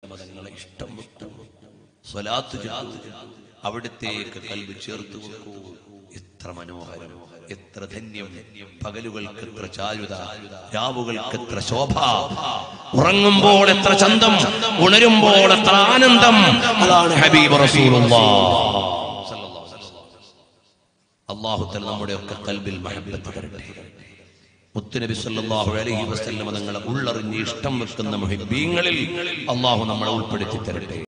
തങ്ങളെ ഇഷ്ടം വെക്കൂ സ്വലാത്ത് ചൊല്ലൂ അവിടത്തേക്ക് കൽവ് ചേർത്ത് വെക്കൂ എത്ര മനോഹരം എത്ര ധന്യം പകലുകൾക്ക് എത്ര ചാരുത രാവുകൾക്ക് എത്ര ശോഭ ഉറങ്ങുമ്പോൾ എത്ര ചന്തം ഉണരുമ്പോൾ എത്ര ആനന്ദം അതാണ് ഹബീബ് അള്ളാഹുത്തൽ നമ്മുടെ ഒക്കെ കൽബിൽ മഹബത്ത് തരട്ടെ മുത്തുനബി സല്ലല്ലാഹു അലൈഹി വസല്ലം തങ്ങളെ ഉള്ളറിഞ്ഞ് ഇഷ്ടം വെക്കുന്ന മുഹിബീങ്ങളിൽ അള്ളാഹു നമ്മളെ ഉൾപ്പെടുത്തി തരട്ടെ